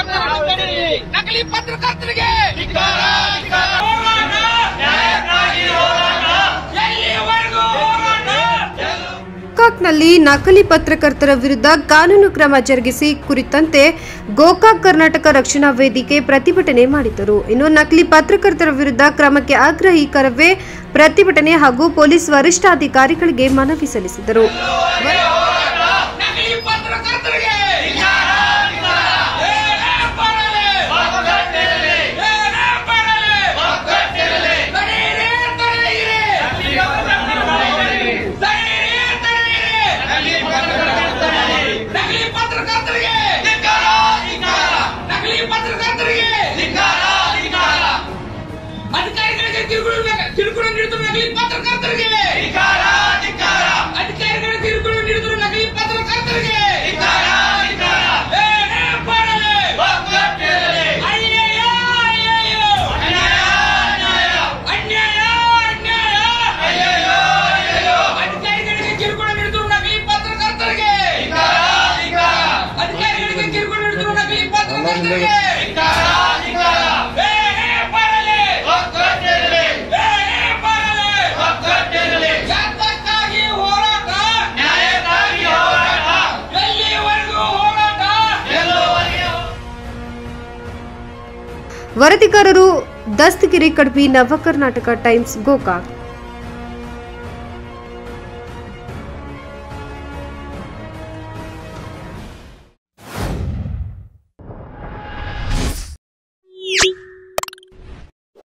ನಕಲಿ ಪತ್ರಕರ್ತರಿಗೆ ಎಲ್ಲಿಯವರೆಗೂ ಹೋರಾಟ ಗೋಕಾಕ್ನಲ್ಲಿ ನಕಲಿ ಪತ್ರಕರ್ತರ ವಿರುದ್ಧ ಕಾನೂನು ಕ್ರಮ ಜರುಗಿಸಿ ಕುರಿತಂತೆ ಗೋಕಾಕ್ ಕರ್ನಾಟಕ ರಕ್ಷಣಾ ವೇದಿಕೆ ಪ್ರತಿಭಟನೆ ಮಾಡಿದರು ಇನ್ನು ನಕಲಿ ಪತ್ರಕರ್ತರ ವಿರುದ್ಧ ಕ್ರಮಕ್ಕೆ ಆಗ್ರಹಿಕರವೇ ಪ್ರತಿಭಟನೆ ಹಾಗೂ ಪೊಲೀಸ್ ವರಿಷ್ಠಾಧಿಕಾರಿಗಳಿಗೆ ಮನವಿ ಸಲ್ಲಿಸಿದರು ನಕಲಿ ಪತ್ರಕರ್ತರಿಗೆ ಏನೇ ಬರಲಿ ಏನೇ ಬರಲಿ ತಡೆಯಿರಿ, ತಡೆಯಿರಿ. ತಡೆಯಿರಿ, ತಡೆಯಿರಿ. ನಕಲಿ ಪತ್ರಕರ್ತರಿಗೆ ನಕಲಿ ಪತ್ರಕರ್ತರಿಗೆ ಅಧಿಕಾರಿಗಳಿಗೆ ಕಿರುಕುಳ ಕಿರುಕುಳ ನೀಡುತ್ತಿರುವ ನಕಲಿ ಪತ್ರಕರ್ತರಿಗೆ ಅಧಿಕಾರಿಗಳಿಗೆ ಕಿರುಕುಳ ನೀಡುತ್ತಿರುವ ನಕಲಿ ಪತ್ರಕರ್ತರಿಗೆ ಏನೇ ಮಾಡಲಿ? ಅಯ್ಯಯ್ಯೋ, ಅಯ್ಯಯ್ಯೋ. ಅನ್ಯಾಯ, ಅನ್ಯಾಯ. ಅಧಿಕಾರಿಗಳಿಗೆ ಕಿರುಕುಳ ನೀಡುತ್ತಿರುವ ನಕಲಿ ಪತ್ರಕರ್ತರಿಗೆ ಅಧಿಕಾರಿಗಳಿಗೆ ಕಿರುಕುಳ ನೀಡುತ್ತಿರುವ ನಕಲಿ ಪತ್ರಕರ್ತರಿಗೆ ಏನೇ ಮಾಡಲಿ? ಏನೇ ಮಾಡಲಿ? ಯಾತಕ್ಕಾಗಿ ಹೋರಾಟ ಎಲ್ಲಿವರೆಗೂ ಹೋರಾಟ ವರದಿಗಾರರು ದಸ್ತಗಿರಿ ಕಡ್ಬಿ ನವ ಕರ್ನಾಟಕ ಟೈಮ್ಸ್ ಗೋಕಾಕ್